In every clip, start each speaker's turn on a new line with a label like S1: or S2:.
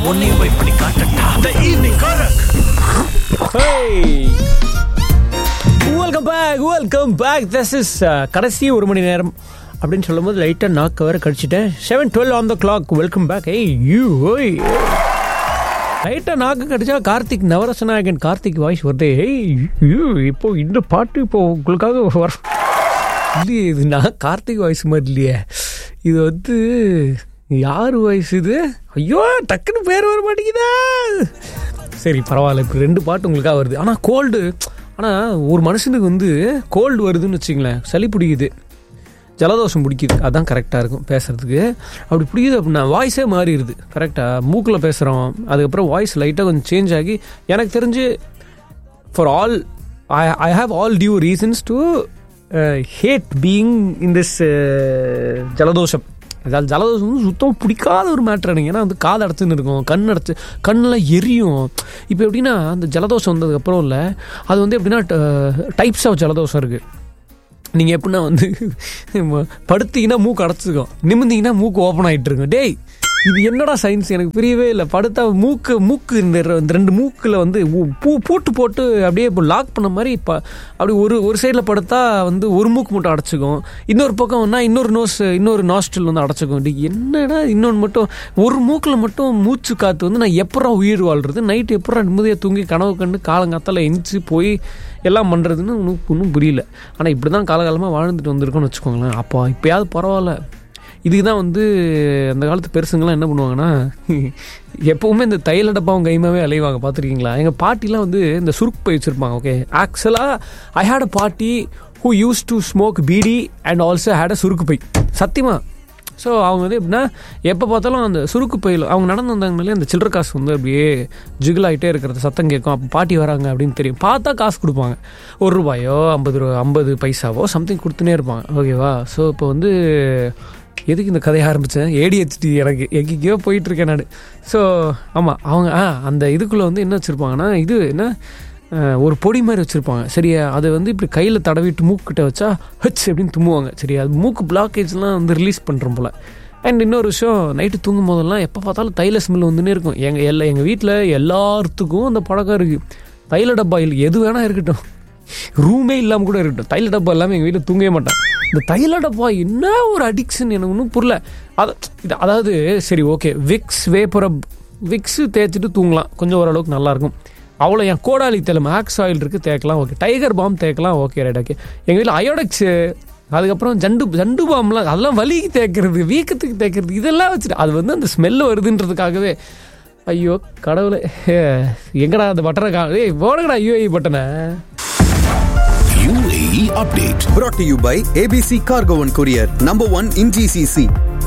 S1: உன்னையும் போய் பண்ணி காட்டட்டா த ஈவினிங் காரக்
S2: welcome back welcome back this is கடைசி ஒரு மணி நேரம் அப்படின்னு சொல்லும்போது லைட்டாக நாக்கு வர கடிச்சிட்டேன் seven twelve on the clock welcome back hey you ஓய் லைட்டாக நாக்கு கடிச்சா கார்த்திக் நவரசநாயகன் கார்த்திக் வாய்ஸ் வருது ஏய் யூ இப்போ இந்த பாட்டு இப்போ உங்களுக்காக வர இல்லையே இது நான் கார்த்திக் வாய்ஸ் மாதிரி இல்லையே இது வந்து யார் வாய்ஸ் இது ஐயோ டக்குன்னு பேர் வர மாட்டேங்குதா சரி பரவாயில்ல இப்போ ரெண்டு பாட்டு உங்களுக்காக வருது ஆனால் கோல்டு ஆனால் ஒரு மனுஷனுக்கு வந்து கோல்டு வருதுன்னு வச்சுங்களேன் சளி பிடிக்குது ஜலதோஷம் பிடிக்குது அதான் கரெக்டாக இருக்கும் பேசுகிறதுக்கு அப்படி பிடிக்குது அப்படின்னா வாய்ஸே மாறிடுது கரெக்டாக மூக்கில் பேசுகிறோம் அதுக்கப்புறம் வாய்ஸ் லைட்டாக கொஞ்சம் சேஞ்ச் ஆகி எனக்கு தெரிஞ்சு for all I I have all due reasons to hate being in this ஜலதோஷம் அதாவது ஜலதோஷம் வந்து சுத்தம் பிடிக்காத ஒரு மேட்ரு எனக்கு ஏன்னா வந்து காது அடைச்சுன்னு இருக்கும் கண் அடைச்சு கண்ணெல்லாம் எரியும் இப்போ எப்படின்னா அந்த ஜலதோஷம் வந்ததுக்கப்புறம் இல்லை அது வந்து எப்படின்னா டைப்ஸ் ஆஃப் ஜலதோஷம் இருக்குது நீங்கள் எப்படின்னா வந்து படுத்தீங்கன்னா மூக்கு அடைச்சிக்கும் நிமிந்தீங்கன்னா மூக்கு ஓப்பன் ஆகிட்டு இருக்கும் டேய் இது என்னடா சயின்ஸ் எனக்கு புரியவே இல்லை படுத்தா மூக்கு மூக்கு இந்த ரெ- இந்த ரெண்டு மூக்கில் வந்து ஊ- பூ பூட்டு போட்டு அப்படியே இப்போ லாக் பண்ண மாதிரி இப்போ அப்படி ஒரு ஒரு சைடில் படுத்தா வந்து ஒரு மூக்கு மட்டும் அடைச்சிக்கும் இன்னொரு பக்கம் வந்தா இன்னொரு நோஸ் இன்னொரு நாஸ்டில் வந்து அடைச்சிக்கும் டேய் என்னடா இன்னொன்று மட்டும் ஒரு மூக்கில் மட்டும் மூச்சு காற்று வந்து நான் எப்படா உயிர் வாழ்றது நைட்டு எப்படா நிம்மதியாக தூங்கி கனவு கண்டு காலங்காத்தால எந்திச்சு போய் எல்லாம் பண்ணுறதுன்னு ஒன்றும் ஒன்றும் புரியல ஆனால் இப்படி தான் காலகாலமாக வாழ்ந்துட்டு வந்திருக்கோம்னு வச்சுக்கோங்களேன் அப்போ இப்போயாவது பரவாயில்ல இதுக்கு தான் வந்து அந்த காலத்து பெருசுங்களாம் என்ன பண்ணுவாங்கன்னா எப்போவுமே இந்த தைல டப்பாவும் கைமாவே அலைவாங்க பார்த்துருக்கீங்களா எங்கள் பாட்டிலாம் வந்து இந்த சுருக்கு பை வச்சுருப்பாங்க ஓகே ஆக்சுவலாக I hate a party who use to smoke beedi and also hate a சுருக்கு பை சத்தியமாக ஸோ அவங்க வந்து எப்படின்னா எப்போ பார்த்தாலும் அந்த சுருக்கு பையில் அவங்க நடந்து வந்தாங்கனாலே அந்த சில்லற காசு வந்து அப்படியே ஜிகிள் ஆகிட்டே இருக்கிறது சத்தம் கேட்கும் அப்போ பாட்டி வராங்க அப்படின்னு தெரியும் பார்த்தா காசு கொடுப்பாங்க ஒரு ரூபாயோ ஐம்பது ரூபா ஐம்பது பைசாவோ சம்திங் கொடுத்துனே இருப்பாங்க ஓகேவா ஸோ இப்போ வந்து எதுக்கு இந்த கதையை ஆரம்பித்தேன் ஏடிஹெச்டி எனக்கு எங்கேயோ போயிட்டுருக்கேன் நான் ஸோ ஆமாம் அவங்க ஆ அந்த இதுக்குள்ளே வந்து என்ன வச்சுருப்பாங்கன்னா இது என்ன அஹ், ஒரு பொடி மாதிரி வச்சுருப்பாங்க சரியா அதை வந்து இப்படி கையில் தடவிட்டு மூக்கிட்ட வச்சா ஹச் அப்படின்னு தும்முவாங்க சரியா அது மூக்கு பிளாக்கேஜ்லாம் வந்து ரிலீஸ் பண்ணுறோம் போல் அண்ட் இன்னொரு விஷயம் நைட்டு தூங்கும் போதெல்லாம் எப்போ பார்த்தாலும் தைல ஸ்மெல் வந்துனே இருக்கும் எங்கள் எல்லா எங்கள் வீட்டில் எல்லாத்துக்கும் அந்த பழக்கம் இருக்குது தைல டப்பா இல்லை எது வேணால் இருக்கட்டும் ரூமே இல்லாமல் கூட இருக்கட்டும் தைல டப்பா இல்லாமல் எங்கள் வீட்டில் தூங்கவே மாட்டேன் இந்த தைல டப்பா என்ன ஒரு அடிக்ஷன் எனக்கு ஒன்றும் புரியல அது இது அதாவது சரி ஓகே விக்ஸ் வேப்பரப் விக்ஸு தேய்ச்சிட்டு தூங்கலாம் கொஞ்சம் ஓரளவுக்கு நல்லாயிருக்கும் அவ்வளோ என் கோடாலி தேலை மேக்ஸ் ஆயில் இருக்குது தேய்க்கலாம் ஓகே டைகர் பாம் தேய்க்கலாம் ஓகே ரைட் ஓகே எங்கள் வீட்டில் அயோடெக்ஸு அதுக்கப்புறம் ஜண்டு ஜண்டு பாம்லாம் அதெல்லாம் வலிக்கு தேய்க்கிறது வீக்கத்துக்கு தேய்க்கிறது இதெல்லாம் வச்சுட்டு அது வந்து அந்த ஸ்மெல் வருதுன்றதுக்காகவே ஐயோ கடவுளே ஏ, எங்கடா அந்த பட்டனை கா ஏய் போடுங்கடா யூஐ பட்டனை
S1: UAE update.
S3: brought to you by ABC Cargo and Courier, number one in GCC.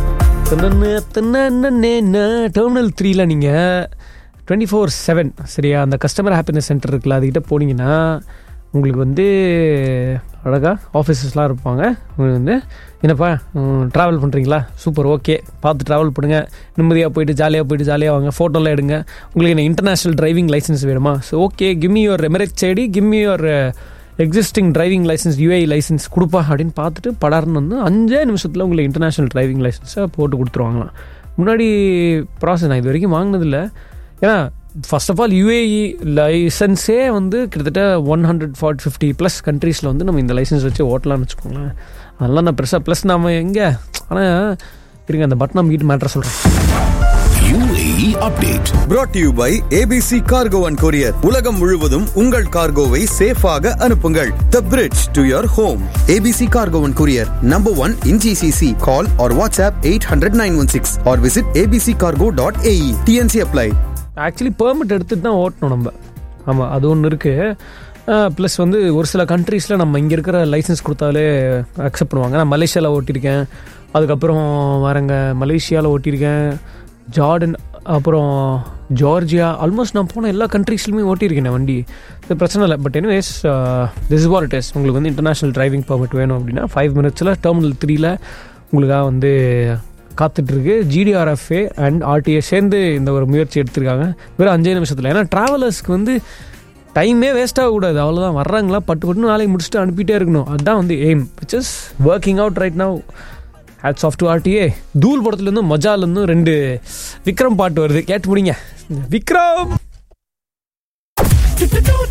S2: Terminal த்ரீல நீங்கள் டுவெண்ட்டி ஃபோர் செவன் சரியா அந்த கஸ்டமர் ஹாப்பினஸ் சென்டர் இருக்குல்ல அதுக்கிட்ட போனீங்கன்னா உங்களுக்கு வந்து அழகா ஆஃபீஸஸ்லாம் இருப்பாங்க உங்களுக்கு வந்து என்னப்பா ட்ராவல் பண்ணுறீங்களா சூப்பர் ஓகே பார்த்து ட்ராவல் பண்ணுங்கள் நிம்மதியாக போயிட்டு ஜாலியாக போயிட்டு ஜாலியாக வாங்க ஃபோட்டோலாம் எடுங்க உங்களுக்கு என்ன இன்டர்நேஷ்னல் டிரைவிங் லைசன்ஸ் வேணுமா so okay gimme your Emirate ID gimme your existing driving licence UAE licence கொடுப்பா அப்படின்னு பார்த்துட்டு படார்னு வந்து அஞ்சே நிமிஷத்தில் உங்களுக்கு இன்டர்நேஷ்னல் டிரைவிங் லைசன்ஸை போட்டு கொடுத்துருவாங்களாம் முன்னாடி ப்ராசஸ் நான் இது வரைக்கும் வாங்கினதில்ல ஏன்னா ஃபர்ஸ்ட் ஆஃப் ஆல் யூஏஇ லைசன்ஸே வந்து கிட்டத்தட்ட one hundred forty fifty plus கண்ட்ரீஸில் வந்து நம்ம இந்த லைசன்ஸ் வச்சு ஓட்டலாம்னு வச்சுக்கோங்களேன் அதெல்லாம் நான் பெருசாக ப்ளஸ் நாம எங்கே ஆனால் இருங்க அந்த பட்டன் நம்ம வீட்டு மேட்ரை சொல்கிறேன்
S1: UAE update.
S3: brought to you by ABC Cargo and Courier. உலகம் முழுவதும் உங்கள் கார்கோவை சேஃபாக அனுப்புங்கள் The bridge to your home. ABC Cargo and Courier, number one in GCC. Call or WhatsApp 800-916 or visit abccargo.ae. TNC apply.
S2: Actually permit எடுத்துட்டு தான் ஓட்டணும் நம்ம ஆமாம் அது ஒன்று இருக்குது ப்ளஸ் வந்து ஒரு சில கண்ட்ரீஸில் நம்ம இங்கே இருக்கிற லைசன்ஸ் கொடுத்தாலே அக்செப்ட் பண்ணுவாங்க நான் மலேசியாவில் ஓட்டியிருக்கேன் அதுக்கப்புறம் வரங்க மலேசியாவில் ஓட்டியிருக்கேன் ஜார்டன் அப்புறம் ஜார்ஜியா ஆல்மோஸ்ட் நான் போன எல்லா கண்ட்ரீஸ்லையுமே ஓட்டியிருக்கேன் வண்டி இது பிரச்சனை இல்லை but anyways this war it is உங்களுக்கு வந்து இன்டர்நேஷ்னல் டிரைவிங் பர்மிட் வேணும் அப்படின்னா ஃபைவ் மினிட்ஸில் டெர்மினல் த்ரீல உங்களுக்காக வந்து காத்துட்ருக்கு ஜிடிஆர்எஃப்ஏ அண்ட் ஆர்டிஏ சேர்ந்து இந்த ஒரு முயற்சி எடுத்திருக்காங்க வெறும் அஞ்சே நிமிஷத்தில் ஏன்னா ட்ராவலர்ஸ்க்கு வந்து டைமே வேஸ்ட் ஆகக்கூடாது அவ்வளோதான் வர்றாங்களா பட்டு பட்டு நாளைக்கு முடிச்சுட்டு அனுப்பிட்டே இருக்கணும் அதுதான் வந்து aim which is working out right now hats off to RTA Dhool படத்துலேருந்தும் மஜாலேருந்தும் ரெண்டு விக்ரம் பாட்டு வருது கேட்டு முடிங்க விக்ரம்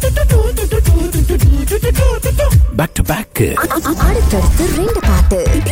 S1: பேக் டு பேக்
S4: அடுத்தடுத்து ரெண்டு பாட்டு